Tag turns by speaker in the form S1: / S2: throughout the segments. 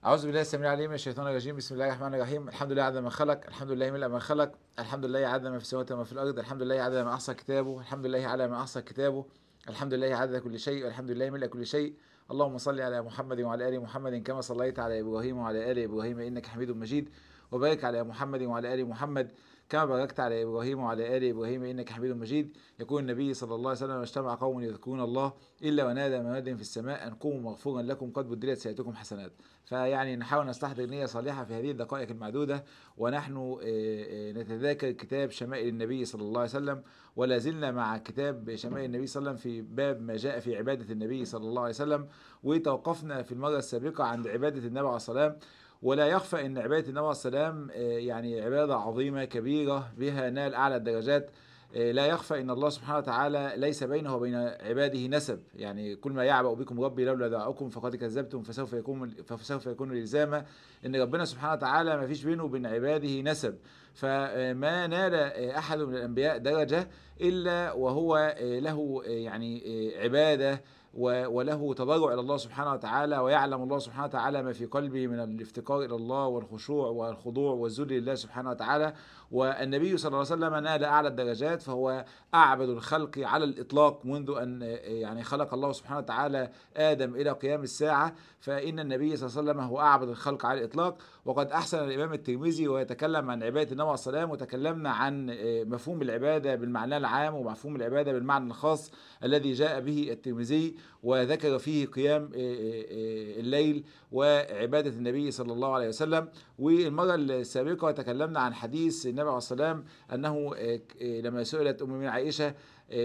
S1: أعوذ بالله السميع العليم من الشيطان الرجيم بسم الله الرحمن الرحيم الحمد لله عدد ما خلق الحمد لله ملء ما خلق الحمد لله عدد ما في السماوات وما في الأرض الحمد لله عدد ما أحصى كتابه الحمد لله على ما أحصى كتابه الحمد لله عدد كل شيء والحمد لله ملء كل شيء اللهم صل على محمد وعلى آل محمد كما صليت على إبراهيم وعلى آل إبراهيم إنك حميد مجيد وبارك على محمد وعلى آل محمد كما باركت على ابراهيم وعلى ال ابراهيم انك حميد مجيد يقول النبي صلى الله عليه وسلم اجتمع قوم يذكرون الله الا ونادى مناد في السماء ان قوموا مغفورا لكم قد بدلت سيئاتكم حسنات فيعني نحاول نستحضر نيه صالحه في هذه الدقائق المعدوده ونحن نتذاكر كتاب شمائل النبي صلى الله عليه وسلم ولا زلنا مع كتاب شمائل النبي صلى الله عليه وسلم في باب ما جاء في عباده النبي صلى الله عليه وسلم وتوقفنا في المره السابقه عند عباده النبي عليه الصلاه والسلام ولا يخفى ان عباده النبي عليه السلام يعني عباده عظيمه كبيره بها نال اعلى الدرجات لا يخفى ان الله سبحانه وتعالى ليس بينه وبين عباده نسب يعني كل ما يعبأ بكم ربي لولا دعاؤكم فقد كذبتم فسوف يكون فسوف يكون لزاما ان ربنا سبحانه وتعالى ما فيش بينه وبين عباده نسب فما نال احد من الانبياء درجه الا وهو له يعني عباده وله تضرع الى الله سبحانه وتعالى ويعلم الله سبحانه وتعالى ما في قلبه من الافتقار الى الله والخشوع والخضوع والذل لله سبحانه وتعالى والنبي صلى الله عليه وسلم نال اعلى الدرجات فهو اعبد الخلق على الاطلاق منذ ان يعني خلق الله سبحانه وتعالى ادم الى قيام الساعه فان النبي صلى الله عليه وسلم هو اعبد الخلق على الاطلاق وقد احسن الامام الترمذي ويتكلم عن عباده النبي عليه السلام وتكلمنا عن مفهوم العباده بالمعنى العام ومفهوم العباده بالمعنى الخاص الذي جاء به الترمذي وذكر فيه قيام الليل وعباده النبي صلى الله عليه وسلم والمره السابقه تكلمنا عن حديث النبي عليه السلام انه لما سئلت ام من عائشه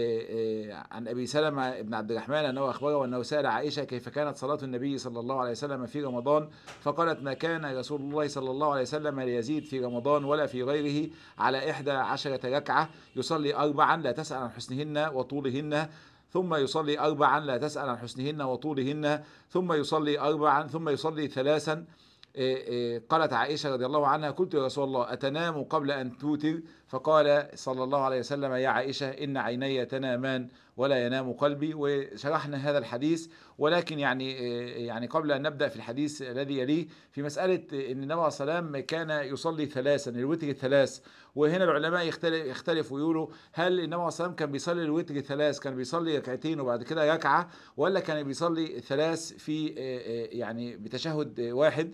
S1: عن ابي سلمه بن عبد الرحمن انه اخبره انه سال عائشه كيف كانت صلاه النبي صلى الله عليه وسلم في رمضان فقالت ما كان رسول الله صلى الله عليه وسلم ليزيد في رمضان ولا في غيره على إحدى عشرة ركعة يصلي أربعا لا تسأل عن حسنهن وطولهن ثم يصلي أربعا لا تسأل عن حسنهن وطولهن ثم يصلي أربعا ثم يصلي ثلاثا قالت عائشة رضي الله عنها قلت يا رسول الله أتنام قبل أن توتر فقال صلى الله عليه وسلم يا عائشة إن عيني تنامان ولا ينام قلبي وشرحنا هذا الحديث ولكن يعني يعني قبل ان نبدا في الحديث الذي يليه في مساله ان النبي عليه السلام كان يصلي ثلاثا الوتر الثلاث وهنا العلماء يختلفوا يقولوا هل النبي عليه السلام كان بيصلي الوتر الثلاث كان بيصلي ركعتين وبعد كده ركعه ولا كان بيصلي ثلاث في يعني بتشهد واحد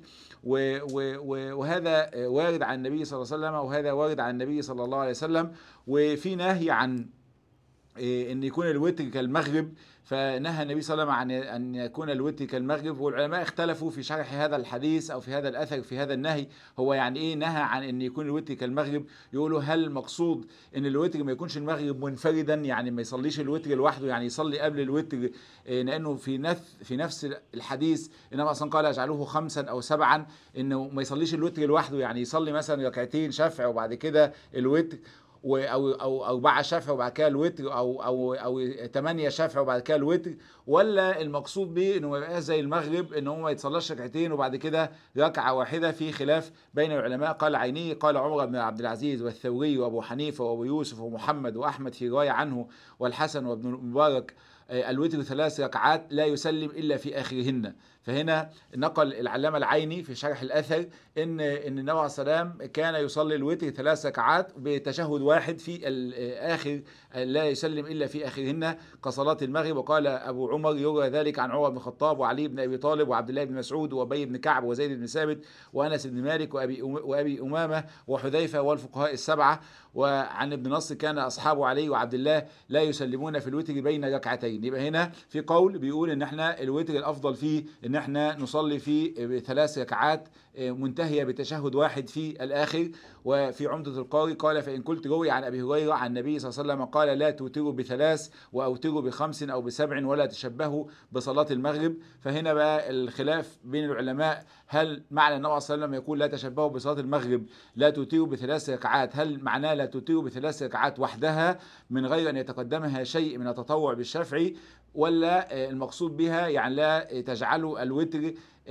S1: وهذا وارد عن النبي صلى الله عليه وسلم وهذا وارد عن النبي صلى الله عليه وسلم وفي نهي عن ان يكون الوتر كالمغرب فنهى النبي صلى الله عليه وسلم عن ان يكون الوتر كالمغرب والعلماء اختلفوا في شرح هذا الحديث او في هذا الاثر في هذا النهي هو يعني ايه نهى عن ان يكون الوتر كالمغرب يقولوا هل المقصود ان الوتر ما يكونش المغرب منفردا يعني ما يصليش الوتر لوحده يعني يصلي قبل الوتر لانه في نفس في نفس الحديث انما اصلا قال اجعلوه خمسا او سبعا انه ما يصليش الوتر لوحده يعني يصلي مثلا ركعتين شفع وبعد كده الوتر او او اربعه شفع وبعد كده الوتر او او او ثمانيه شفع وبعد كده الوتر ولا المقصود به انه ما يبقاش زي المغرب ان هو ما يتصلاش ركعتين وبعد كده ركعه واحده في خلاف بين العلماء قال عيني قال عمر بن عبد العزيز والثوري وابو حنيفه وابو يوسف ومحمد واحمد في روايه عنه والحسن وابن المبارك الوتر ثلاث ركعات لا يسلم الا في اخرهن فهنا نقل العلامه العيني في شرح الاثر ان ان النبي عليه السلام كان يصلي الوتر ثلاث ركعات بتشهد واحد في الاخر لا يسلم الا في اخرهن كصلاه المغرب وقال ابو عمر يروى ذلك عن عمر بن الخطاب وعلي بن ابي طالب وعبد الله بن مسعود وابي بن كعب وزيد بن ثابت وانس بن مالك وابي وابي امامه وحذيفه والفقهاء السبعه وعن ابن نصر كان اصحاب علي وعبد الله لا يسلمون في الوتر بين ركعتين يبقى هنا في قول بيقول ان احنا الوتر الافضل فيه ان احنا نصلي فيه ثلاث ركعات منتهيه بتشهد واحد في الاخر وفي عمده القاري قال فان قلت روي عن ابي هريره عن النبي صلى الله عليه وسلم قال لا توتروا بثلاث واوتروا بخمس او بسبع ولا تشبهوا بصلاه المغرب فهنا بقى الخلاف بين العلماء هل معنى النبي صلى الله عليه وسلم يقول لا تشبهوا بصلاه المغرب لا توتروا بثلاث ركعات هل معناه لا توتروا بثلاث ركعات وحدها من غير ان يتقدمها شيء من التطوع بالشفعي ولا المقصود بها يعني لا تجعلوا الوتر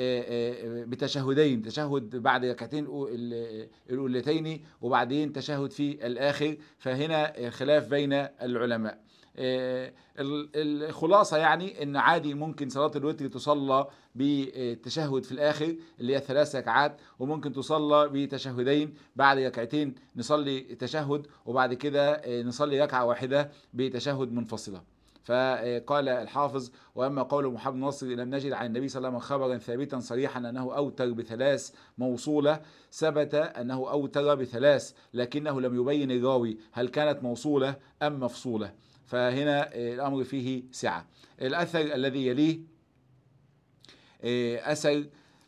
S1: بتشهدين تشهد بعد ركعتين الاولتين وبعدين تشهد في الاخر فهنا خلاف بين العلماء آه، ال- الخلاصة يعني ان عادي ممكن صلاة الوتر تصلى بالتشهد في الاخر اللي هي ثلاث ركعات وممكن تصلى بتشهدين بعد ركعتين نصلي تشهد وبعد كده آه، نصلي ركعة واحدة بتشهد منفصلة فقال الحافظ واما قول محمد ناصر لم نجد عن النبي صلى الله عليه وسلم خبرا ثابتا صريحا انه اوتر بثلاث موصوله ثبت انه اوتر بثلاث لكنه لم يبين الراوي هل كانت موصوله ام مفصوله فهنا آه، الامر فيه سعه الاثر الذي يليه آه، اثر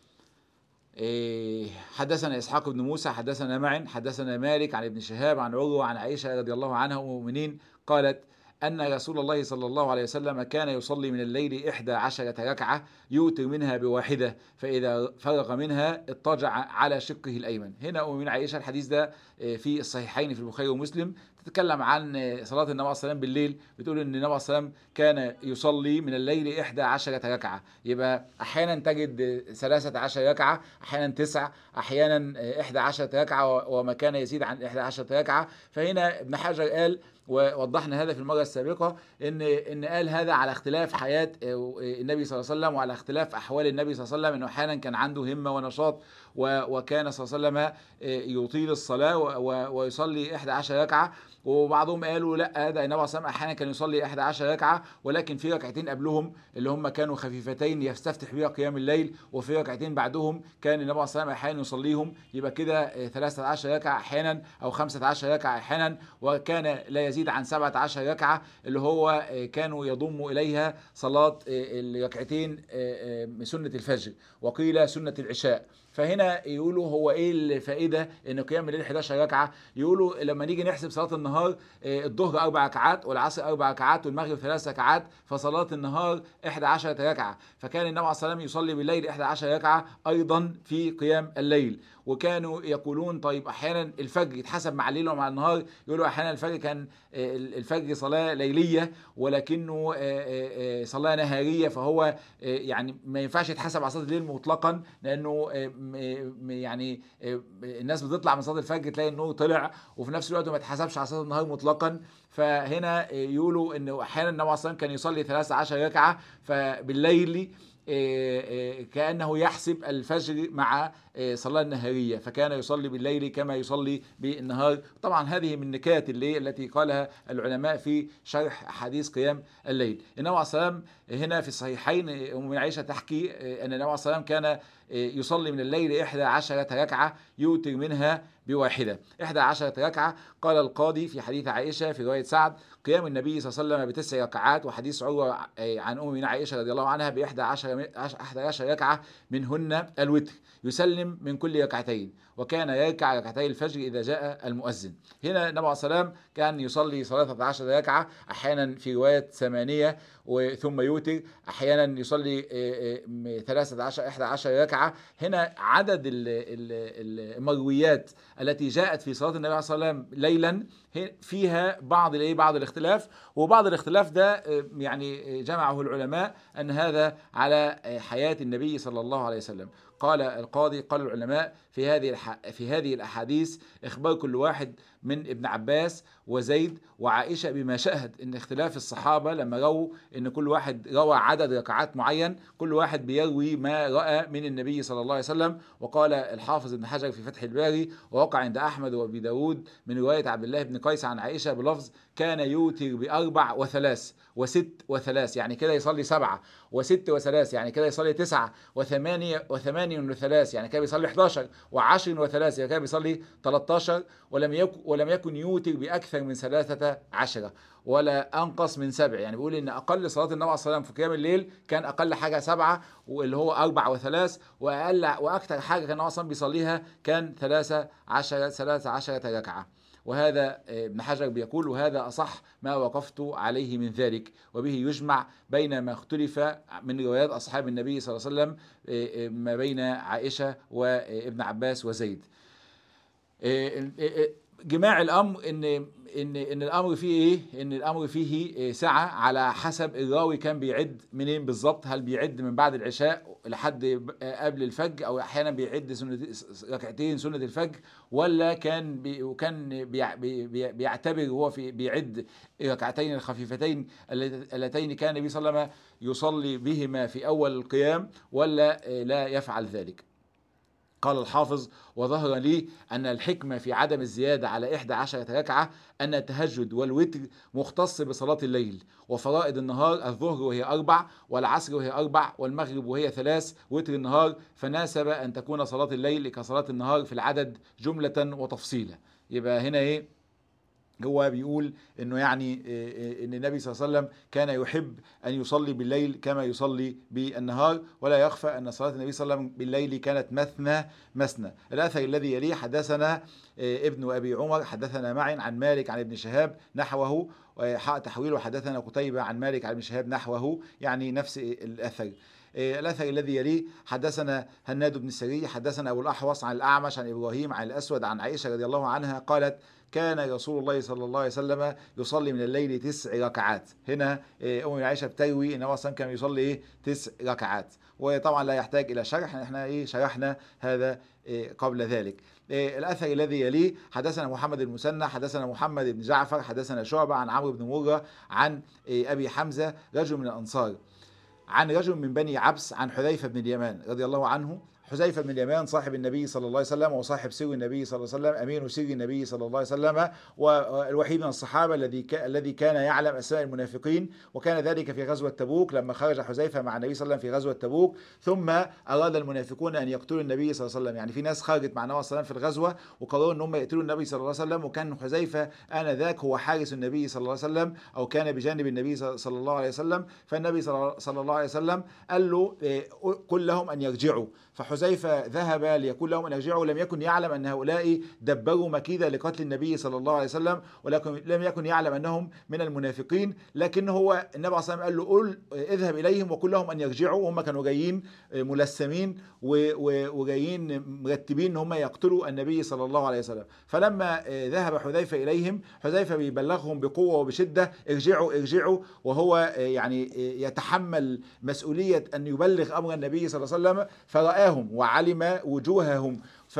S1: آه، حدثنا اسحاق بن موسى حدثنا معن حدثنا مالك عن ابن شهاب عن عروه عن عائشه رضي الله عنها ام المؤمنين قالت أن رسول الله صلى الله عليه وسلم كان يصلي من الليل إحدى عشرة ركعة يوتر منها بواحدة فإذا فرغ منها اضطجع على شقه الأيمن هنا أم من عائشة الحديث ده آه، في الصحيحين في البخاري ومسلم تتكلم عن آه، صلاة النبي عليه الصلاة والسلام بالليل بتقول أن النبي عليه الصلاة والسلام كان يصلي من الليل إحدى عشرة ركعة يبقى أحيانا تجد آه، ثلاثة عشر ركعة أحيانا تسع أحيانا آه، إحدى عشرة ركعة و- وما كان يزيد عن إحدى عشرة ركعة فهنا ابن حجر قال ووضحنا هذا في المره السابقه ان ان قال هذا على اختلاف حياه آه، النبي صلى الله عليه وسلم وعلى اختلاف احوال النبي صلى الله عليه وسلم انه احيانا كان عنده همه ونشاط و- وكان صلى الله عليه وسلم آه، يطيل الصلاه و- و- ويصلي 11 ركعه وبعضهم قالوا لا هذا النبي صلى الله عليه وسلم احيانا كان يصلي 11 ركعه ولكن في ركعتين قبلهم اللي هم كانوا خفيفتين يستفتح بها قيام الليل وفي ركعتين بعدهم كان النبي صلى الله عليه وسلم احيانا يصليهم يبقى كده آه، 13 ركعه احيانا او 15 ركعه احيانا وكان لا يزيد عن 17 ركعه اللي هو آه، كانوا يضم اليها صلاه آه، الركعتين آه، آه، سنه الفجر وقيل سنه العشاء فهنا يقولوا هو ايه الفائده ان قيام الليل 11 ركعه يقولوا لما نيجي نحسب صلاه النهار آه، الظهر اربع ركعات والعصر اربع ركعات والمغرب ثلاث ركعات فصلاه النهار 11 ركعه فكان النبي عليه الصلاه والسلام يصلي بالليل 11 ركعه ايضا في قيام الليل وكانوا يقولون طيب احيانا الفجر يتحسب مع الليل ومع النهار يقولوا احيانا الفجر كان آه، الفجر صلاه ليليه ولكنه آه، آه، آه، صلاه نهاريه فهو آه، يعني ما ينفعش يتحسب على صلاه الليل مطلقا لانه آه، م- م- يعني آه، الناس بتطلع من صلاه الفجر تلاقي النور طلع وفي نفس الوقت ما يتحسبش على صلاه النهار مطلقا فهنا آه، يقولوا انه احيانا النبي عليه الصلاه والسلام كان يصلي 13 ركعه فبالليل آه، آه، كأنه يحسب الفجر مع آه، صلاة النهارية فكان يصلي بالليل كما يصلي بالنهار طبعا هذه من النكات اللي التي قالها العلماء في شرح أحاديث قيام الليل النبي عليه الصلاة والسلام هنا في الصحيحين آه، أم من عائشة تحكي آه، أن النبي عليه الصلاة والسلام كان آه، يصلي من الليل إحدى عشرة ركعة يوتر منها بواحدة إحدى عشرة ركعة قال القاضي في حديث عائشة في رواية سعد قيام النبي صلى الله عليه وسلم بتسع ركعات وحديث عروة آه، عن أم من عائشة رضي الله عنها بإحدى عشر أحد عشر ركعة منهن الوتر يسلم من كل ركعتين وكان يركع ركعتي الفجر إذا جاء المؤذن هنا النبي عليه السلام كان يصلي صلاة 13 ركعة أحيانا في رواية ثمانية وثم يوتر أحيانا يصلي آه، آه، 13 11 ركعة هنا عدد ال- ال- المرويات التي جاءت في صلاة النبي عليه الصلاة والسلام ليلا هي- فيها بعض الايه بعض الاختلاف وبعض الاختلاف ده آه، يعني جمعه العلماء ان هذا على آه، حياة النبي صلى الله عليه وسلم قال القاضي قال العلماء في هذه الح... في هذه الاحاديث اخبار كل واحد من ابن عباس وزيد وعائشه بما شاهد ان اختلاف الصحابه لما رووا ان كل واحد روى عدد ركعات معين كل واحد بيروي ما راى من النبي صلى الله عليه وسلم وقال الحافظ ابن حجر في فتح الباري ووقع عند احمد وابي داود من روايه عبد الله بن قيس عن عائشه بلفظ كان يوتر باربع وثلاث وست وثلاث يعني كده يصلي سبعه وست وثلاث يعني كده يصلي تسعه وثمانيه وثمانيه وثلاث يعني كده بيصلي 11 وعشر وثلاث يعني كده بيصلي 13 ولم يكن ولم يكن يوتر باكثر من ثلاثه عشره ولا انقص من سبع يعني بيقول ان اقل صلاه النبي عليه الصلاه والسلام في قيام الليل كان اقل حاجه سبعه واللي هو اربع وثلاث واقل واكثر حاجه كان النبي اصلا بيصليها كان ثلاثه عشره ثلاثه عشره ركعه وهذا ابن حجر بيقول وهذا أصح ما وقفت عليه من ذلك وبه يجمع بين ما اختلف من روايات أصحاب النبي صلى الله عليه وسلم ما بين عائشة وابن عباس وزيد جماع الامر ان ان ان الامر فيه ايه ان الامر فيه إيه سعه على حسب الراوي كان بيعد منين بالظبط هل بيعد من بعد العشاء لحد قبل الفجر او احيانا بيعد سنة ركعتين سنه الفجر ولا كان بي وكان بي بي بيعتبر هو في بيعد ركعتين الخفيفتين اللتين كان النبي صلى الله عليه وسلم يصلي بهما في اول القيام ولا لا يفعل ذلك قال الحافظ وظهر لي أن الحكمة في عدم الزيادة على إحدى عشرة ركعة أن التهجد والوتر مختص بصلاة الليل وفرائض النهار الظهر وهي أربع والعصر وهي أربع والمغرب وهي ثلاث وتر النهار فناسب أن تكون صلاة الليل كصلاة النهار في العدد جملة وتفصيلا يبقى هنا إيه هو بيقول انه يعني ان النبي صلى الله عليه وسلم كان يحب ان يصلي بالليل كما يصلي بالنهار ولا يخفى ان صلاه النبي صلى الله عليه وسلم بالليل كانت مثنى مثنى الاثر الذي يليه حدثنا ابن ابي عمر حدثنا معي عن مالك عن ابن شهاب نحوه حق تحويله حدثنا قتيبة عن مالك عن ابن شهاب نحوه يعني نفس الاثر الاثر الذي يليه حدثنا هناد بن السري حدثنا ابو الاحوص عن الاعمش عن ابراهيم عن الاسود عن عائشه رضي الله عنها قالت كان رسول الله صلى الله عليه وسلم يصلي من الليل تسع ركعات هنا ام عائشه بتروي ان هو اصلا كان يصلي ايه تسع ركعات وطبعا لا يحتاج الى شرح احنا ايه شرحنا هذا إيه قبل ذلك إيه الاثر الذي يليه حدثنا محمد المثنى حدثنا محمد بن جعفر حدثنا شعبه عن عمرو بن مره عن إيه ابي حمزه رجل من الانصار عن رجل من بني عبس عن حذيفه بن اليمان رضي الله عنه حذيفه بن اليمان صاحب النبي صلى الله عليه وسلم وصاحب سر النبي صلى الله عليه وسلم امين سر النبي صلى الله عليه وسلم والوحيد من الصحابه الذي الذي كان يعلم اسماء المنافقين وكان ذلك في غزوه تبوك لما خرج حذيفه مع النبي صلى الله عليه وسلم في غزوه تبوك ثم اراد المنافقون ان يقتلوا النبي صلى الله عليه وسلم يعني في ناس خرجت مع النبي صلى الله عليه وسلم في الغزوه وقرروا ان هم يقتلوا النبي صلى الله عليه وسلم وكان حذيفه انذاك هو حارس النبي صلى الله عليه وسلم او كان بجانب النبي صلى الله عليه وسلم فالنبي صلى الله عليه وسلم قال له قل لهم ان يرجعوا فحذيفه ذهب ليقول لهم ان يرجعوا لم يكن يعلم ان هؤلاء دبروا مكيده لقتل النبي صلى الله عليه وسلم ولكن لم يكن يعلم انهم من المنافقين لكن هو النبي عليه الصلاه والسلام قال له قل اذهب اليهم وقل لهم ان يرجعوا وهم كانوا جايين ملثمين وجايين مرتبين ان هم يقتلوا النبي صلى الله عليه وسلم فلما ذهب حذيفه اليهم حذيفه بيبلغهم بقوه وبشده ارجعوا ارجعوا وهو يعني يتحمل مسؤوليه ان يبلغ امر النبي صلى الله عليه وسلم فرآهم وعلم وجوههم ف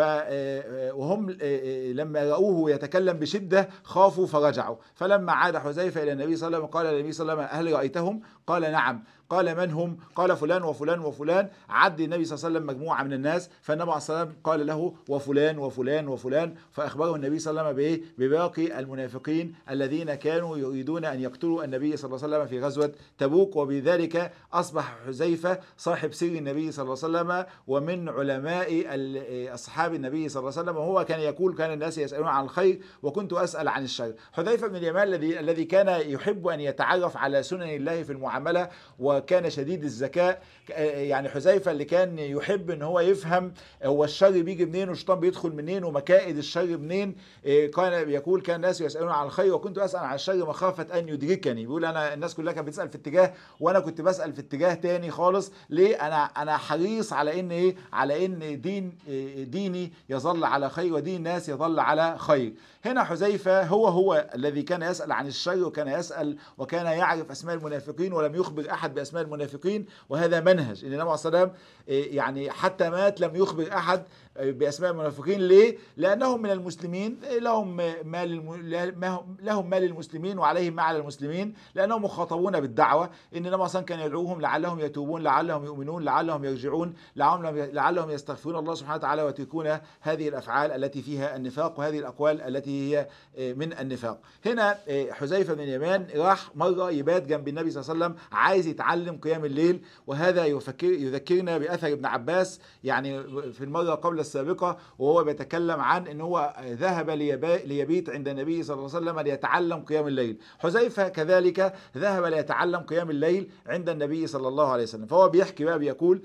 S1: وهم لما رأوه يتكلم بشدة خافوا فرجعوا فلما عاد حذيفة إلى النبي صلى الله عليه وسلم قال النبي صلى الله عليه وسلم هل رأيتهم قال نعم قال من هم قال فلان وفلان وفلان عد النبي صلى الله عليه وسلم مجموعة من الناس فالنبي عليه الصلاة والسلام قال له وفلان وفلان وفلان فأخبره النبي صلى الله عليه وسلم بإيه بباقي المنافقين الذين كانوا يريدون أن يقتلوا النبي صلى الله عليه وسلم في غزوة تبوك وبذلك أصبح حذيفة صاحب سر النبي صلى الله عليه وسلم ومن علماء أصحاب النبي صلى الله عليه وسلم وهو كان يقول كان الناس يسألون عن الخير وكنت أسأل عن الشر حذيفة بن اليمان الذي الذي كان يحب أن يتعرف على سنن الله في المعاملة وكان شديد الذكاء يعني حذيفة اللي كان يحب ان هو يفهم هو الشر بيجي منين والشيطان بيدخل منين ومكائد الشر منين كان يقول كان الناس يسألون عن الخير وكنت أسأل عن الشر مخافة أن يدركني بيقول أنا الناس كلها كانت بتسأل في اتجاه وأنا كنت بسأل في اتجاه تاني خالص ليه أنا أنا حريص على إن إيه على إن دين ديني يظل على خير ودين الناس يظل على خير هنا حذيفة هو هو الذي كان يسأل عن الشر وكان يسأل وكان يعرف أسماء المنافقين ولم يخبر أحد بأسماء المنافقين وهذا منهج إن النبي عليه الصلاة يعني حتى مات لم يخبر أحد بأسماء المنافقين ليه؟ لأنهم من المسلمين لهم مال لهم مال المسلمين وعليهم ما على المسلمين لأنهم مخاطبون بالدعوة إن النبي صلى كان يدعوهم لعلهم يتوبون لعلهم يؤمنون لعلهم يرجعون لعلهم لعلهم يستغفرون الله سبحانه وتعالى ويتركون هذه الأفعال التي فيها النفاق وهذه الأقوال التي هي من النفاق. هنا حذيفة بن اليمان راح مرة يبات جنب النبي صلى الله عليه وسلم عايز يتعلم قيام الليل وهذا يفكر يذكرنا بأثر ابن عباس يعني في المرة قبل السابقة وهو بيتكلم عن ان هو ذهب ليبيت عند النبي صلى الله عليه وسلم ليتعلم قيام الليل حذيفة كذلك ذهب ليتعلم قيام الليل عند النبي صلى الله عليه وسلم فهو بيحكي بقى بيقول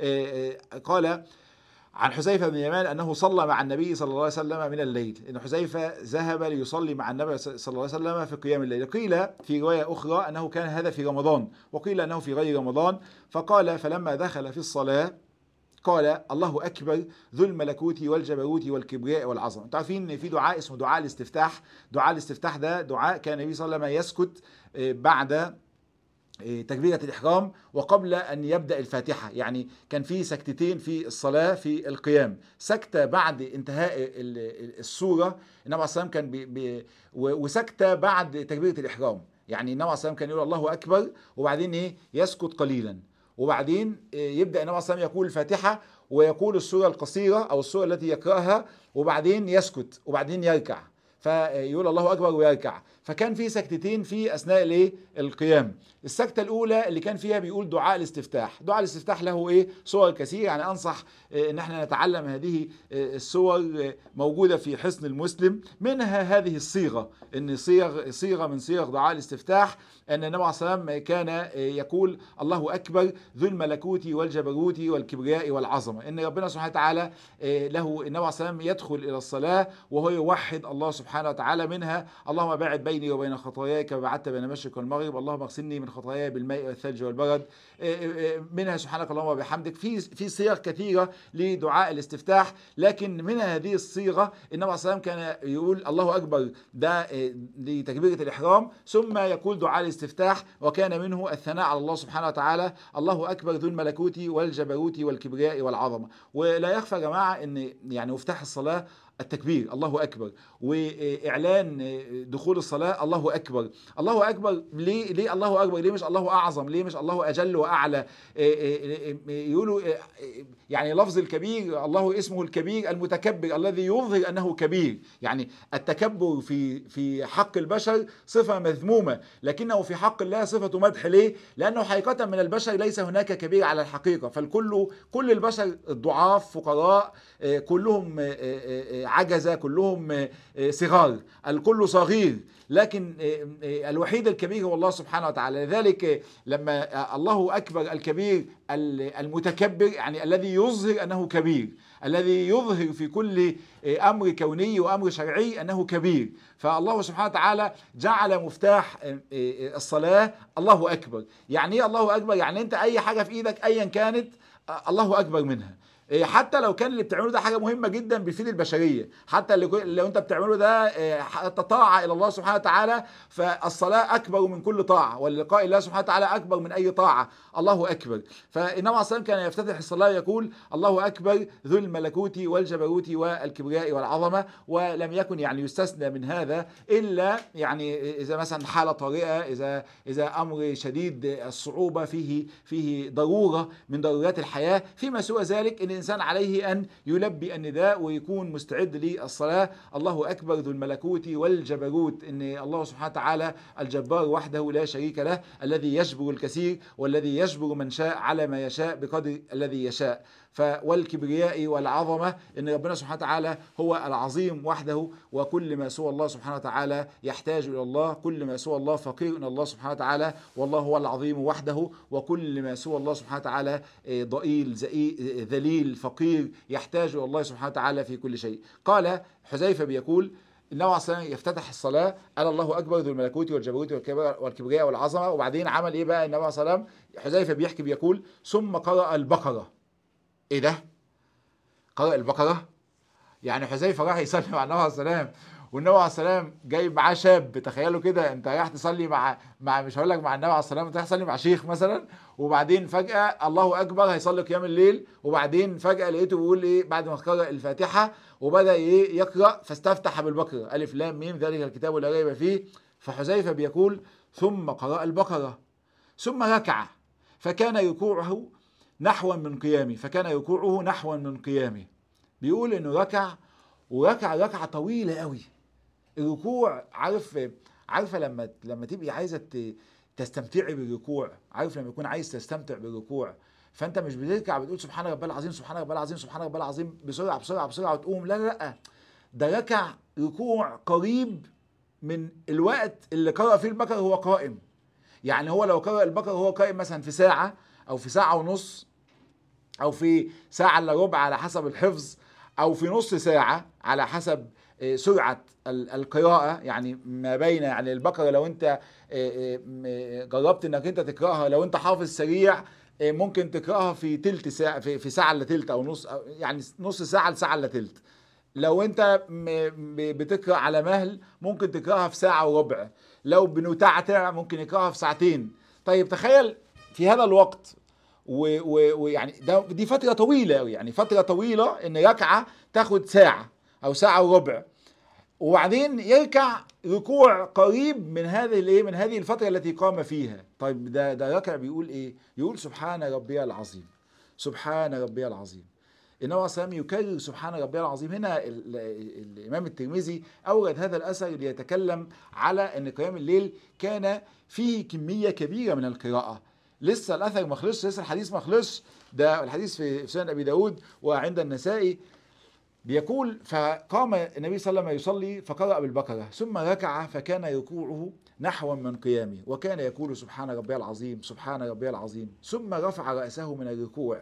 S1: قال عن حذيفه بن اليمان انه صلى مع النبي صلى الله عليه وسلم من الليل ان حذيفه ذهب ليصلي مع النبي صلى الله عليه وسلم في قيام الليل قيل في روايه اخرى انه كان هذا في رمضان وقيل انه في غير رمضان فقال فلما دخل في الصلاه قال الله اكبر ذو الملكوت والجبروت والكبرياء والعظمه انتوا عارفين ان في دعاء اسمه دعاء الاستفتاح دعاء الاستفتاح ده دعاء كان النبي صلى الله عليه وسلم يسكت آه، بعد آه، تكبيرة الإحرام وقبل أن يبدأ الفاتحة يعني كان في سكتتين في الصلاة في القيام سكتة بعد انتهاء ال- ال- السورة النبي عليه الصلاة والسلام كان بي بي و- وسكتة بعد تكبيرة الإحرام يعني النبي عليه الصلاة والسلام كان يقول الله أكبر وبعدين إيه يسكت قليلا وبعدين آه، يبدأ النبي عليه الصلاة والسلام يقول الفاتحة ويقول السورة القصيرة أو السورة التي يقرأها وبعدين يسكت وبعدين يركع فيقول الله اكبر ويركع فكان في سكتتين في اثناء الايه القيام السكته الاولى اللي كان فيها بيقول دعاء الاستفتاح دعاء الاستفتاح له ايه صور كثير يعني انصح آه، ان احنا نتعلم هذه آه، الصور آه، موجوده في حصن المسلم منها هذه الصيغه ان صيغ صيغه من صيغ دعاء الاستفتاح ان النبي عليه الصلاه والسلام كان آه، يقول الله اكبر ذو الملكوت والجبروت والكبرياء والعظمه ان ربنا سبحانه وتعالى آه، له النبي عليه الصلاه والسلام يدخل الى الصلاه وهو يوحد الله سبحانه وتعالى منها اللهم باعد بيني وبين خطاياي كما بعدت بين المشرق والمغرب اللهم اغسلني من خطاياي بالماء والثلج والبرد آه، آه، آه، منها سبحانك اللهم وبحمدك في في صيغ كثيره لدعاء الاستفتاح لكن من هذه الصيغه النبي عليه الصلاه والسلام كان يقول الله اكبر ده آه، لتكبيره الاحرام ثم يقول دعاء الاستفتاح وكان منه الثناء على الله سبحانه وتعالى الله اكبر ذو الملكوت والجبروت والكبرياء والعظمه ولا يخفى يا جماعه ان يعني مفتاح الصلاه التكبير الله اكبر واعلان دخول الصلاه الله اكبر الله اكبر ليه ليه الله اكبر ليه مش الله اعظم ليه مش الله اجل واعلى يقولوا يعني لفظ الكبير الله اسمه الكبير المتكبر الذي يظهر انه كبير يعني التكبر في في حق البشر صفه مذمومه لكنه في حق الله صفه مدح ليه لانه حقيقه من البشر ليس هناك كبير على الحقيقه فالكل كل البشر ضعاف فقراء آه، كلهم آه، آه، آه، عجزه كلهم آه، آه، صغار الكل صغير لكن آه، آه، الوحيد الكبير هو الله سبحانه وتعالى لذلك آه، لما آه، الله اكبر الكبير ال- المتكبر يعني الذي يظهر انه كبير الذي يظهر في كل آه، امر كوني وامر شرعي انه كبير فالله سبحانه وتعالى جعل مفتاح آه، آه، الصلاه الله اكبر يعني ايه الله اكبر يعني انت اي حاجه في ايدك ايا كانت آه، الله اكبر منها إيه، حتى لو كان اللي بتعمله ده حاجه مهمه جدا بيفيد البشريه حتى اللي كو- لو انت بتعمله ده إيه، حتى طاعه الى الله سبحانه وتعالى فالصلاه اكبر من كل طاعه واللقاء الله سبحانه وتعالى اكبر من اي طاعه الله اكبر فالنبي عليه الصلاه والسلام كان يفتتح الصلاه ويقول الله اكبر ذو الملكوت والجبروت والكبرياء والعظمه ولم يكن يعني يستثنى من هذا الا يعني اذا مثلا حاله طارئه اذا اذا امر شديد الصعوبه فيه فيه ضروره من ضرورات الحياه فيما سوى ذلك ان الانسان عليه ان يلبي النداء ويكون مستعد للصلاه الله اكبر ذو الملكوت والجبروت ان الله سبحانه وتعالى الجبار وحده لا شريك له الذي يجبر الكثير والذي يجبر من شاء على ما يشاء بقدر الذي يشاء ف والكبرياء والعظمه ان ربنا سبحانه وتعالى هو العظيم وحده وكل ما سوى الله سبحانه وتعالى يحتاج الى الله كل ما سوى الله فقير الى الله سبحانه وتعالى والله هو العظيم وحده وكل ما سوى الله سبحانه وتعالى آه، ضئيل زئي- آه، ذليل فقير يحتاج الى الله سبحانه وتعالى في كل شيء قال حذيفه بيقول النبي عليه الصلاه والسلام يفتتح الصلاه قال الله اكبر ذو الملكوت والجبروت والكبر- والكبرياء والعظمه وبعدين عمل ايه بقى النبي عليه الصلاه والسلام حذيفه بيحكي بيقول ثم قرأ البقره ايه ده؟ قرأ البقرة يعني حذيفة راح يصلي مع النبي عليه السلام والنبي عليه السلام جايب معاه شاب تخيلوا كده انت رايح تصلي مع مع مش هقول لك مع النبي عليه السلام انت رايح تصلي مع شيخ مثلا وبعدين فجأة الله أكبر هيصلي قيام الليل وبعدين فجأة لقيته بيقول إيه بعد ما قرأ الفاتحة وبدأ إيه يقرأ فاستفتح بالبقرة ألف لام ميم ذلك الكتاب لا ريب فيه فحذيفة بيقول ثم قرأ البقرة ثم ركع فكان ركوعه نحوا من قيامه فكان ركوعه نحوا من قيامه بيقول انه ركع وركع ركعه طويله قوي الركوع عارف عارفه لما لما تبقي عايزه ت- تستمتعي بالركوع عارف لما يكون عايز تستمتع بالركوع فانت مش بتركع بتقول سبحان ربي العظيم سبحان ربي العظيم سبحان ربي العظيم بسرعه بسرعه بسرعه وتقوم لا لا لا ده ركع ركوع قريب من الوقت اللي قرأ فيه البقرة هو قائم يعني هو لو قرأ البقرة وهو قائم مثلا في ساعة أو في ساعة ونص أو في ساعة إلا ربع على حسب الحفظ أو في نص ساعة على حسب آه، سرعة ال- القراءة يعني ما بين يعني البقرة لو أنت آه، آه، م- جربت إنك أنت تقرأها لو أنت حافظ سريع إيه، ممكن تقراها في تلت ساعه في, في ساعه الا تلت او نص أو يعني نص ساعه لساعه الا تلت لو انت بتقرا على مهل ممكن تقراها في ساعه وربع لو بنتعتع ممكن يقراها في ساعتين طيب تخيل في هذا الوقت ويعني ده دي فتره طويله قوي يعني فتره طويله ان ركعه تاخد ساعه او ساعه وربع وبعدين يركع ركوع قريب من هذه الايه من هذه الفتره التي قام فيها طيب ده ده ركع بيقول ايه يقول سبحان ربي العظيم سبحان ربي العظيم النبي صلى الله يكرر سبحان ربي العظيم هنا الامام الترمذي اورد هذا الاثر ليتكلم على ان قيام الليل كان فيه كميه كبيره من القراءه لسه الاثر ما خلصش لسه الحديث ما خلصش ده الحديث في سنن ابي داود وعند النسائي بيقول فقام النبي صلى الله عليه وسلم يصلي فقرأ بالبقرة ثم ركع فكان ركوعه نحوا من قيامه وكان يقول سبحان ربي العظيم سبحان ربي العظيم ثم رفع رأسه من الركوع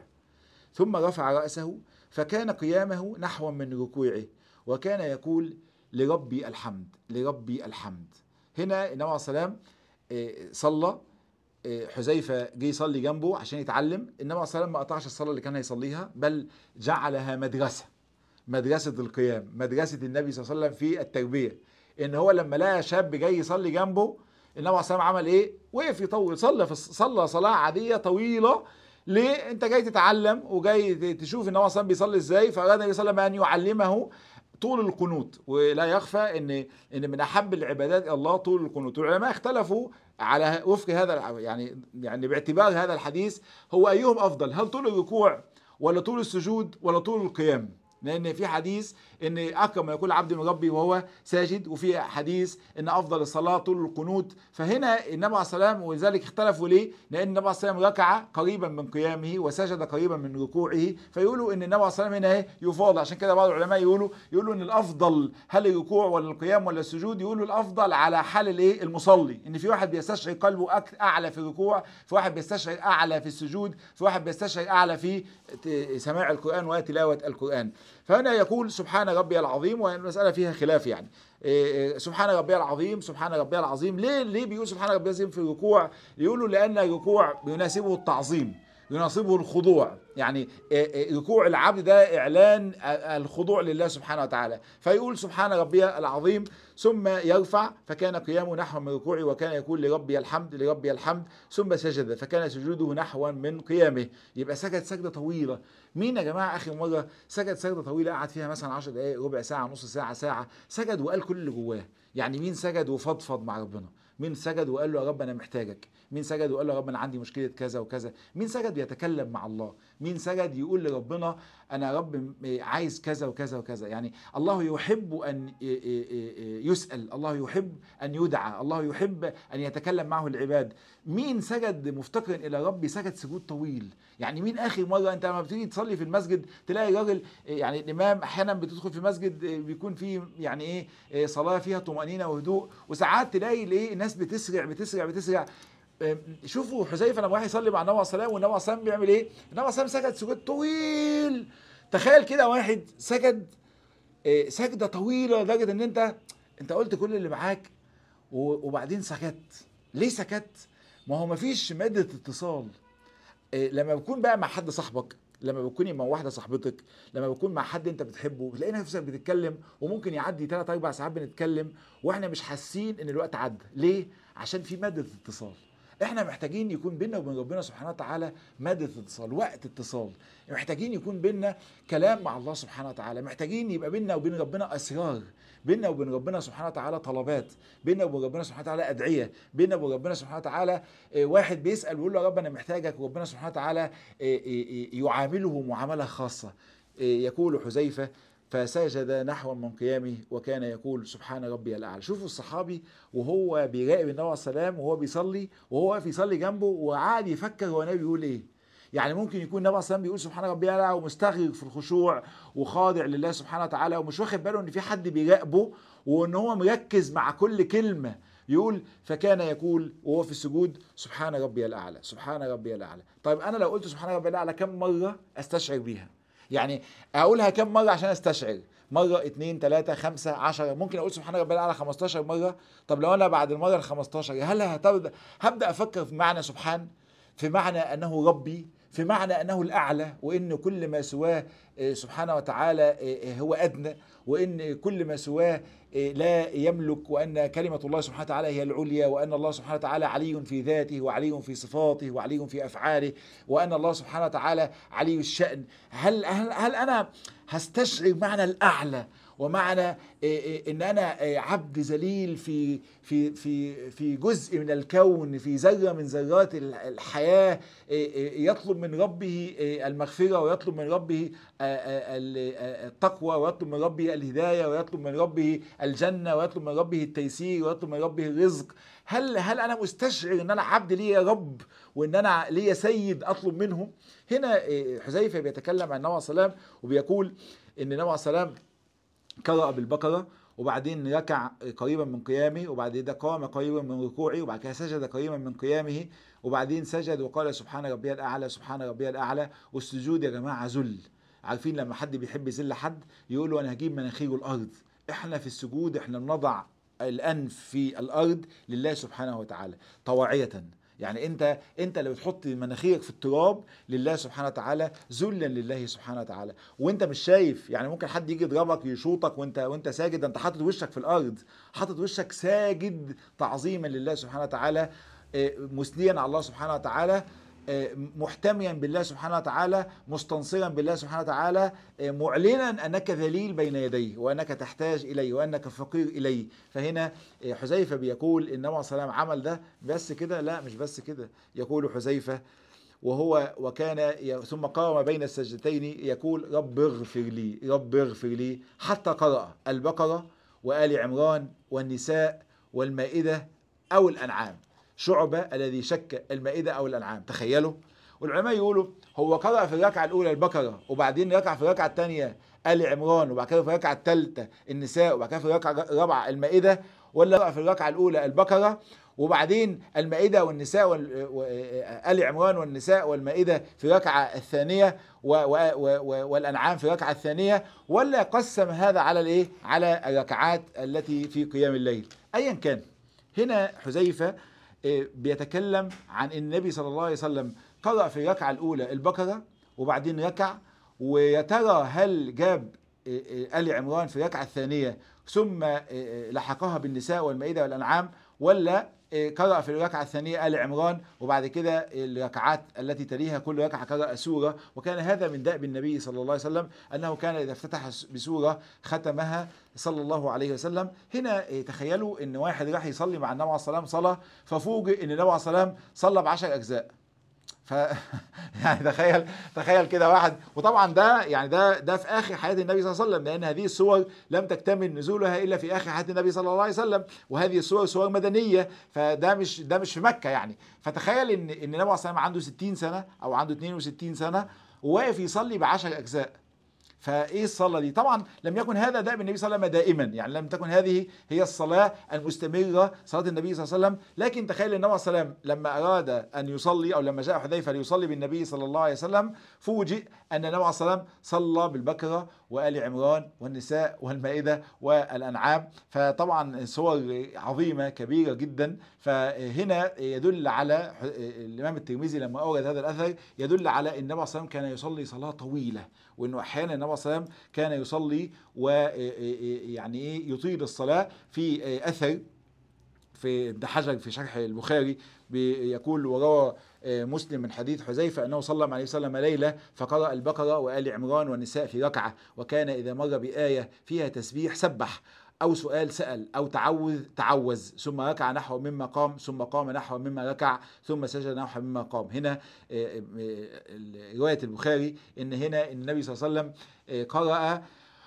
S1: ثم رفع رأسه فكان قيامه نحوا من ركوعه وكان يقول لربي الحمد لربي الحمد هنا النبي عليه السلام آه، صلى آه، حذيفه جه يصلي جنبه عشان يتعلم النبي عليه السلام ما قطعش الصلاه اللي كان هيصليها بل جعلها مدرسه مدرسه القيام مدرسه النبي صلى الله عليه وسلم في التربيه ان هو لما لقى شاب جاي يصلي جنبه النبي عليه السلام عمل ايه وقف يطول صلى صلى صلاه عاديه طويله ليه انت جاي تتعلم وجاي تشوف النبي صلى بيصلي ازاي فاراد النبي صلى الله عليه وسلم ان يعلمه طول القنوت ولا يخفى ان ان من احب العبادات الى الله طول القنوت والعلماء اختلفوا على وفق هذا يعني يعني باعتبار هذا الحديث هو ايهم افضل هل طول الركوع ولا طول السجود ولا طول القيام لان في حديث ان اكرم ما يقول عبد من ربي وهو ساجد وفي حديث ان افضل الصلاه طول القنوت فهنا النبي عليه السلام ولذلك اختلفوا ليه؟ لان النبي عليه السلام ركع قريبا من قيامه وسجد قريبا من ركوعه فيقولوا ان النبي عليه السلام هنا ايه يفاضل عشان كده بعض العلماء يقولوا يقولوا ان الافضل هل الركوع ولا القيام ولا السجود يقولوا الافضل على حال الايه المصلي ان في واحد بيستشعر قلبه اعلى في الركوع في واحد بيستشعر اعلى في السجود في واحد بيستشعر اعلى في سماع القران وتلاوه القران فهنا يقول سبحان ربي العظيم والمسألة فيها خلاف يعني إيه، إيه، سبحان ربي العظيم سبحان ربي العظيم ليه ليه بيقول سبحان ربي العظيم في الركوع يقولوا لأن الركوع يناسبه التعظيم يناسبه الخضوع يعني إيه، ركوع العبد ده اعلان الخضوع لله سبحانه وتعالى فيقول سبحان ربي العظيم ثم يرفع فكان قيامه نحو من ركوعه وكان يقول لربي الحمد لربي الحمد ثم سجد فكان سجوده نحوا من قيامه يبقى سجد سجده طويله مين يا جماعه اخر مره سجد سجده طويله قعد فيها مثلا 10 دقائق ربع ساعه نص ساعه ساعه سجد وقال كل اللي جواه يعني مين سجد وفضفض مع ربنا مين سجد وقال له يا رب انا محتاجك مين سجد وقال له يا رب انا عندي مشكله كذا وكذا مين سجد يتكلم مع الله مين سجد يقول لربنا انا يا رب عايز كذا وكذا وكذا يعني الله يحب ان يسال الله يحب ان يدعى الله يحب ان يتكلم معه العباد مين سجد مفتقر الى ربي سجد سجود طويل يعني مين اخر مره انت لما بتيجي تصلي في المسجد تلاقي راجل يعني الامام احيانا بتدخل في مسجد بيكون فيه يعني ايه صلاه فيها طمانينه وهدوء وساعات تلاقي الايه الناس بتسرع بتسرع بتسرع شوفوا حذيفه لما راح يصلي مع النبي عليه الصلاه والنبي عليه الصلاه بيعمل ايه؟ النبي عليه الصلاه سجد سجود طويل تخيل كده واحد سجد آه، سجده طويله لدرجه ان انت انت قلت كل اللي معاك وبعدين سكت ليه سكت؟ ما هو مفيش ماده اتصال آه، لما بكون بقى مع حد صاحبك لما بتكوني مع واحده صاحبتك لما بكون مع حد انت بتحبه بتلاقي نفسك بتتكلم وممكن يعدي 3 4 ساعات بنتكلم واحنا مش حاسين ان الوقت عدى ليه عشان في ماده اتصال احنا محتاجين يكون بيننا وبين ربنا سبحانه وتعالى مادة اتصال وقت اتصال محتاجين يكون بيننا كلام مع الله سبحانه وتعالى محتاجين يبقى بيننا وبين ربنا اسرار بيننا وبين ربنا سبحانه وتعالى طلبات بيننا وبين ربنا سبحانه وتعالى ادعيه بيننا وبين ربنا سبحانه وتعالى آه، واحد بيسال ويقول له يا رب انا محتاجك وربنا سبحانه وتعالى آه، آه، يعامله معامله خاصه يقول حذيفه فسجد نحو من قيامه وكان يقول سبحان ربي الاعلى شوفوا الصحابي وهو بيراقب النبي عليه السلام وهو بيصلي وهو واقف يصلي جنبه وقاعد يفكر هو النبي بيقول ايه يعني ممكن يكون النبي عليه السلام بيقول سبحان ربي الاعلى ومستغرق في الخشوع وخاضع لله سبحانه وتعالى ومش واخد باله ان في حد بيراقبه وان هو مركز مع كل كلمه يقول فكان يقول وهو في السجود سبحان ربي الاعلى سبحان ربي الاعلى طيب انا لو قلت سبحان ربي الاعلى كم مره استشعر بيها يعني اقولها كم مره عشان استشعر مرة اتنين تلاتة خمسة عشرة ممكن اقول سبحان ربي الاعلى 15 مرة طب لو انا بعد المرة ال 15 هل هتبدا هبدا افكر في معنى سبحان في معنى انه ربي في معنى انه الاعلى وان كل ما سواه آه، سبحانه وتعالى آه، آه، هو ادنى وان كل ما سواه لا يملك وان كلمه الله سبحانه وتعالى هي العليا وان الله سبحانه وتعالى علي في ذاته وعلي في صفاته وعلي في افعاله وان الله سبحانه وتعالى علي الشان هل هل, هل انا هستشعر معنى الاعلى ومعنى إيه، إيه، ان انا إيه، عبد ذليل في في في في جزء من الكون في ذره من ذرات الحياه يطلب من ربه المغفره ويطلب من ربه التقوى ويطلب من ربه الهدايه ويطلب من ربه الجنه ويطلب من ربه التيسير ويطلب من ربه الرزق هل هل انا مستشعر ان انا عبد ليا رب وان انا ليا سيد اطلب منه هنا حذيفه بيتكلم عن النبي صلى الله عليه وسلم وبيقول ان النبي صلى الله عليه وسلم قرأ بالبقرة وبعدين ركع قريبا من قيامه وبعد كده قام قريبا من ركوعه وبعد كده سجد قريبا من قيامه وبعدين سجد وقال سبحان ربي الأعلى سبحان ربي الأعلى والسجود يا جماعة ذل عارفين لما حد بيحب يذل حد يقول له أنا هجيب مناخيره الأرض احنا في السجود احنا بنضع الأنف في الأرض لله سبحانه وتعالى طواعية يعني انت انت اللي بتحط مناخيرك في التراب لله سبحانه وتعالى ذلا لله سبحانه وتعالى وانت مش شايف يعني ممكن حد يجي يضربك يشوطك وانت وانت ساجد انت حاطط وشك في الارض حاطط وشك ساجد تعظيما لله سبحانه وتعالى آه، مثنيا على الله سبحانه وتعالى محتميا بالله سبحانه وتعالى مستنصرا بالله سبحانه وتعالى معلنا انك ذليل بين يديه وانك تحتاج اليه وانك فقير اليه فهنا حذيفه بيقول النبي صلى الله عليه وسلم عمل ده بس كده لا مش بس كده يقول حذيفه وهو وكان ثم قام بين السجدتين يقول رب اغفر لي رب اغفر لي حتى قرأ البقرة وآل عمران والنساء والمائدة أو الأنعام شعبة الذي شك المائدة أو الأنعام تخيلوا والعلماء يقولوا هو قرأ في الركعة الأولى البقرة وبعدين ركع في الركعة الثانية آل عمران وبعد كده في الركعة الثالثة النساء وبعد كده في الركعة الرابعة المائدة ولا قرأ في الركعة الأولى البقرة وبعدين المائدة والنساء وآل عمران والنساء والمائدة في الركعة الثانية والأنعام في الركعة الثانية ولا قسم هذا على الإيه؟ على الركعات التي في قيام الليل أيا كان هنا حذيفة إيه، بيتكلم عن ان النبي صلى الله عليه وسلم قرأ في الركعة الأولى البقرة وبعدين ركع ويا ترى هل جاب إيه، إيه، آل عمران في الركعة الثانية ثم لحقها بالنساء والمائدة والأنعام ولا قرأ في الركعة الثانية آل عمران وبعد كده الركعات التي تليها كل ركعة قرأ سورة وكان هذا من دأب النبي صلى الله عليه وسلم أنه كان إذا افتتح بسورة ختمها صلى الله عليه وسلم هنا تخيلوا أن واحد راح يصلي مع النبي عليه الصلاة والسلام صلاة ففوجئ أن النبي عليه الصلاة والسلام صلى بعشر أجزاء ف يعني تخيل تخيل كده واحد وطبعا ده يعني ده ده في اخر حياه النبي صلى الله عليه وسلم لان هذه الصور لم تكتمل نزولها الا في اخر حياه النبي صلى الله عليه وسلم وهذه الصور صور مدنيه فده مش ده مش في مكه يعني فتخيل ان ان النبي صلى الله عليه وسلم عنده 60 سنه او عنده 62 سنه وواقف يصلي ب 10 اجزاء فايه الصلاه دي طبعا لم يكن هذا دأب النبي صلى الله عليه وسلم دائما يعني لم تكن هذه هي الصلاه المستمره صلاه النبي صلى الله عليه وسلم لكن تخيل النبي صلى الله عليه وسلم لما اراد ان يصلي او لما جاء حذيفه ليصلي بالنبي صلى الله عليه وسلم فوجئ ان النبي صلى الله عليه وسلم صلى بالبكره وال عمران والنساء والمائده والانعام فطبعا صور عظيمه كبيره جدا فهنا يدل على الامام الترمذي لما اورد هذا الاثر يدل على ان النبي صلى الله عليه وسلم كان يصلي صلاه طويله وانه احيانا النبي صلى الله عليه وسلم كان يصلي ويعني ايه يطيل الصلاه في اثر في ابن حجر في شرح البخاري بيقول وروى مسلم من حديث حذيفة أنه صلى الله عليه وسلم ليلة فقرأ البقرة وآل عمران والنساء في ركعة وكان إذا مر بآية فيها تسبيح سبح أو سؤال سأل أو تعوذ تعوذ ثم ركع نحو مما قام ثم قام نحو مما ركع ثم سجد نحو مما قام هنا آه، آه، رواية البخاري إن هنا النبي صلى الله عليه وسلم آه، قرأ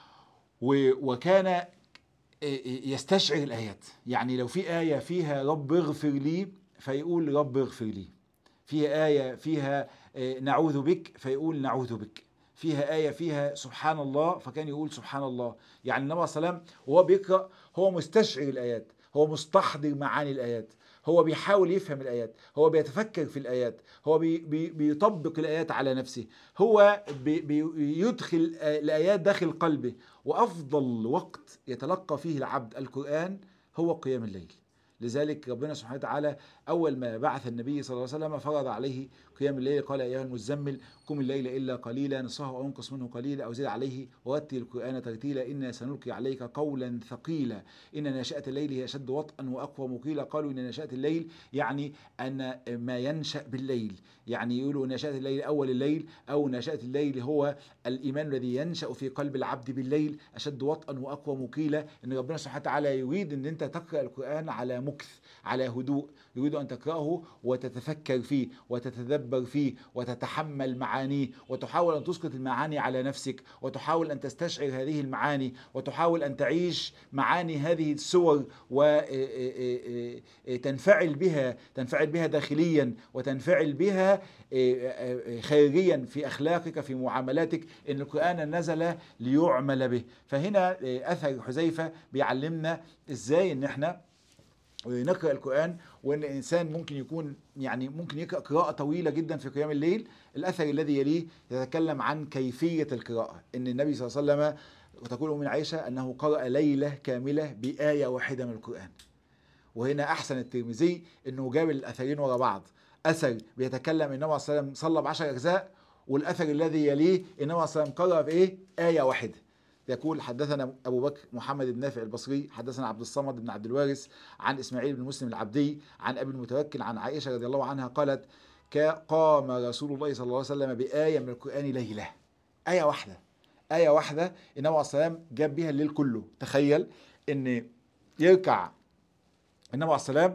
S1: وكان يستشعر الآيات يعني لو في آية فيها رب اغفر لي فيقول رب اغفر لي فيها آية فيها نعوذ بك فيقول نعوذ بك فيها آية فيها سبحان الله فكان يقول سبحان الله يعني النبي صلى الله عليه وسلم وهو بيقرأ هو مستشعر الآيات هو مستحضر معاني الآيات هو بيحاول يفهم الآيات هو بيتفكر في الآيات هو بي بي بيطبق الآيات على نفسه هو بي بيدخل الآيات داخل قلبه وأفضل وقت يتلقى فيه العبد القرآن هو قيام الليل لذلك ربنا سبحانه وتعالى اول ما بعث النبي صلى الله عليه وسلم فرض عليه قيام الليل قال يا ايها المزمل قم الليل الا قليلا نصفه او انقص منه قليلا او زد عليه ورتل القران ترتيلا انا سنلقي عليك قولا ثقيلا ان ناشئه الليل هي اشد وطئا واقوى مقيلا قالوا ان ناشئه الليل يعني ان ما ينشا بالليل يعني يقولوا ناشئه الليل اول الليل او ناشئه الليل هو الايمان الذي ينشا في قلب العبد بالليل اشد وطئا واقوى مقيلا ان ربنا سبحانه وتعالى يريد ان انت تقرا القران على مكث على هدوء يريد ان تقراه وتتفكر فيه وتتدبر فيه وتتحمل معانيه وتحاول ان تسقط المعاني على نفسك وتحاول ان تستشعر هذه المعاني وتحاول ان تعيش معاني هذه السور وتنفعل بها تنفعل بها داخليا وتنفعل بها خارجيا في اخلاقك في معاملاتك ان القران نزل ليعمل به فهنا اثر حذيفه بيعلمنا ازاي ان احنا نقرا القران وان الانسان ممكن يكون يعني ممكن يقرا قراءه طويله جدا في قيام الليل الاثر الذي يليه يتكلم عن كيفيه القراءه ان النبي صلى الله عليه وسلم وتقول من عائشه انه قرا ليله كامله بايه واحده من القران وهنا احسن الترمذي انه جاب الاثرين ورا بعض اثر بيتكلم النبي صلى الله عليه وسلم صلى بعشر اجزاء والاثر الذي يليه النبي صلى الله عليه وسلم قرا بايه ايه واحده يقول حدثنا ابو بكر محمد بن نافع البصري حدثنا عبد الصمد بن عبد الوارث عن اسماعيل بن مسلم العبدي عن ابي المتوكل عن عائشه رضي الله عنها قالت قام رسول الله صلى الله عليه وسلم بآية من القرآن ليلة آية واحدة آية واحدة النبي عليه السلام جاب بيها الليل كله تخيل إن يركع النبي عليه السلام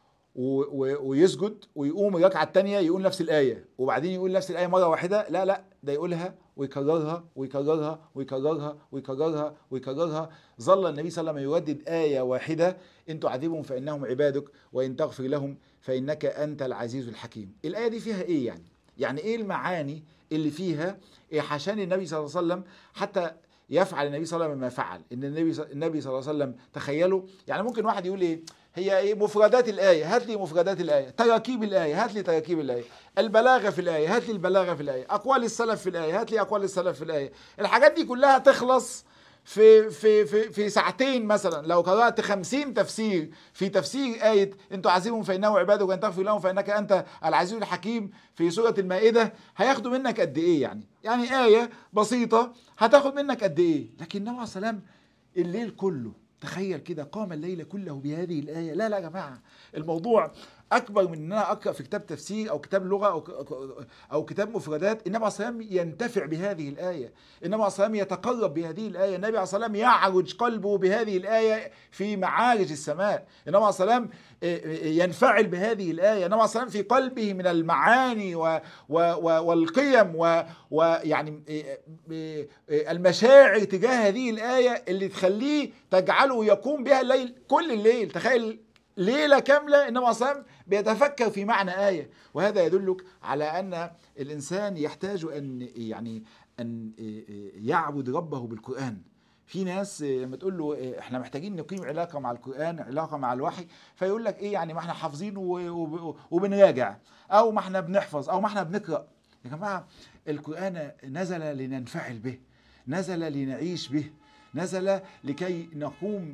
S1: ويسجد ويقوم الركعة الثانية يقول نفس الآية وبعدين يقول نفس الآية مرة واحدة لا لا ده يقولها ويكررها ويكررها ويكررها ويكررها ويكررها ظل النبي صلى الله عليه وسلم يردد آية واحدة إن تعذبهم فإنهم عبادك وإن تغفر لهم فإنك أنت العزيز الحكيم الآية دي فيها إيه يعني؟ يعني إيه المعاني اللي فيها إيه عشان النبي صلى الله عليه وسلم حتى يفعل النبي صلى الله عليه وسلم ما فعل ان النبي النبي صلى الله عليه وسلم تخيلوا يعني ممكن واحد يقول ايه هي ايه مفردات الايه هات لي مفردات الايه تراكيب الايه هات لي تراكيب الايه البلاغه في الايه هات لي البلاغه في الايه اقوال السلف في الايه هات لي اقوال السلف في الايه الحاجات دي كلها تخلص في في في في ساعتين مثلا لو قرات 50 تفسير في تفسير آية إن تعذبهم فإنه عبادك وإن تغفر لهم فإنك أنت العزيز الحكيم في سورة المائدة هياخدوا منك قد إيه يعني؟ يعني آية بسيطة هتاخد منك قد إيه؟ لكن النبي عليه السلام الليل كله تخيل كده قام الليل كله بهذه الآية لا لا يا جماعة الموضوع اكبر من ان انا اقرا في كتاب تفسير او كتاب لغه او او كتاب مفردات النبي عليه الصلاه والسلام ينتفع بهذه الايه النبي عليه الصلاه والسلام يتقرب بهذه الايه النبي عليه الصلاه والسلام يعرج قلبه بهذه الايه في معارج السماء النبي عليه الصلاه والسلام ينفعل بهذه الايه النبي عليه الصلاه والسلام في قلبه من المعاني و و و والقيم ويعني المشاعر تجاه هذه الايه اللي تخليه تجعله يقوم بها الليل كل الليل تخيل ليلة كاملة النبي صلى الله بيتفكر في معنى آية وهذا يدلك على أن الإنسان يحتاج أن يعني أن يعبد ربه بالقرآن في ناس لما تقول له احنا محتاجين نقيم علاقه مع القران علاقه مع الوحي فيقول لك ايه يعني ما احنا حافظين وبنراجع او ما احنا بنحفظ او ما احنا بنقرا يا جماعه القران نزل لننفعل به نزل لنعيش به نزل لكي نقوم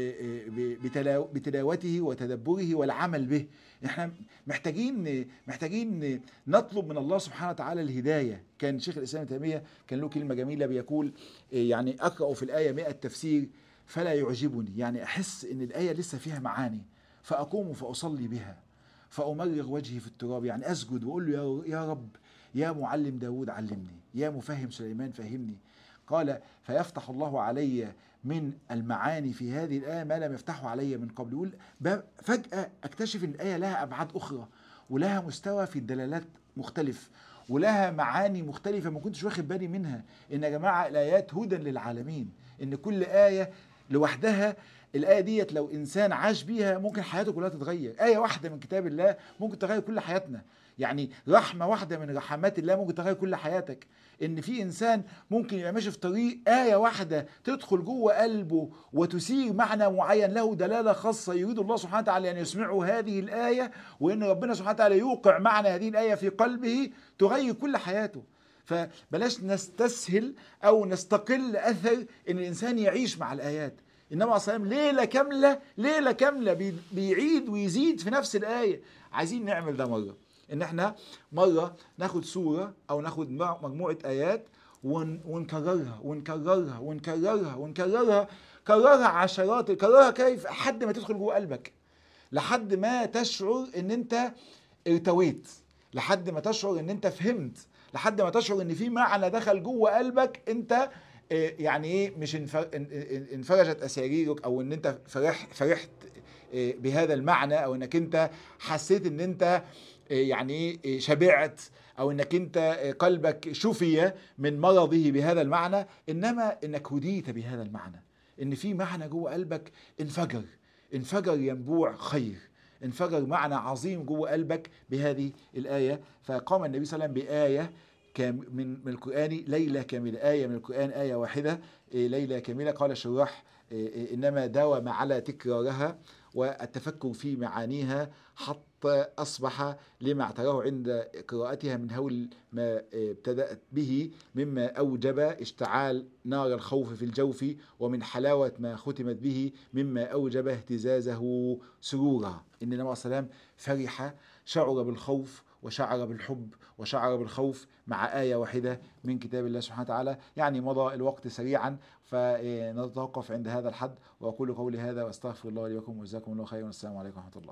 S1: بتلاوته وتدبره والعمل به احنا محتاجين محتاجين نطلب من الله سبحانه وتعالى الهدايه كان شيخ الاسلام تيميه كان له كلمه جميله بيقول يعني اقرا في الايه 100 تفسير فلا يعجبني يعني احس ان الايه لسه فيها معاني فاقوم فاصلي بها فامرغ وجهي في التراب يعني اسجد واقول له يا رب يا معلم داود علمني يا مفهم سليمان فهمني قال فيفتح الله علي من المعاني في هذه الآية ما لم يفتحه علي من قبل يقول فجأة أكتشف أن الآية لها أبعاد أخرى ولها مستوى في الدلالات مختلف ولها معاني مختلفة ما كنتش واخد بالي منها إن يا جماعة الآيات هدى للعالمين إن كل آية لوحدها الآية ديت لو إنسان عاش بيها ممكن حياته كلها تتغير آية واحدة من كتاب الله ممكن تغير كل حياتنا يعني رحمة واحدة من رحمات الله ممكن تغير كل حياتك ان في انسان ممكن يبقى ماشي في طريق آية واحدة تدخل جوه قلبه وتثير معنى معين له دلالة خاصة يريد الله سبحانه وتعالى ان يسمعه هذه الآية وان ربنا سبحانه وتعالى يوقع معنى هذه الآية في قلبه تغير كل حياته فبلاش نستسهل او نستقل اثر ان الانسان يعيش مع الايات النبي عليه الصلاه والسلام ليله كامله ليله كامله بي- بيعيد ويزيد في نفس الايه عايزين نعمل ده مره ان احنا مره ناخد سوره او ناخد مع- مجموعه ايات ون ونكررها ونكررها ونكررها ونكررها كررها عشرات كررها كيف لحد ما تدخل جوه قلبك لحد ما تشعر ان انت ارتويت لحد ما تشعر ان انت فهمت لحد ما تشعر ان في معنى دخل جوه قلبك انت آه، يعني ايه مش انف- ان- ان- انفرجت اساريرك او ان انت فرح فرحت آه، بهذا المعنى او انك انت حسيت ان انت آه، يعني ايه آه، شبعت او انك انت آه، قلبك شفي من مرضه بهذا المعنى انما انك هديت بهذا المعنى ان في معنى جوه قلبك انفجر انفجر ينبوع خير انفجر معنى عظيم جوه قلبك بهذه الآية فقام النبي صلى الله عليه وسلم بآية كام من من القرآن ليلة كاملة آية من القرآن آية واحدة إيه، ليلة كاملة قال الشراح إيه، إيه، إنما داوم على تكرارها والتفكر في معانيها حتى أصبح لما اعتراه عند قراءتها من هول ما إيه، ابتدأت به مما أوجب اشتعال نار الخوف في الجوف ومن حلاوة ما ختمت به مما أوجب اهتزازه سرورا إن النبي صلى الله عليه وسلم فرح شعر بالخوف وشعر بالحب وشعر بالخوف مع آية واحدة من كتاب الله سبحانه وتعالى يعني مضى الوقت سريعا فنتوقف عند هذا الحد وأقول قولي هذا وأستغفر الله لي ولكم وجزاكم الله خيرا والسلام عليكم ورحمة الله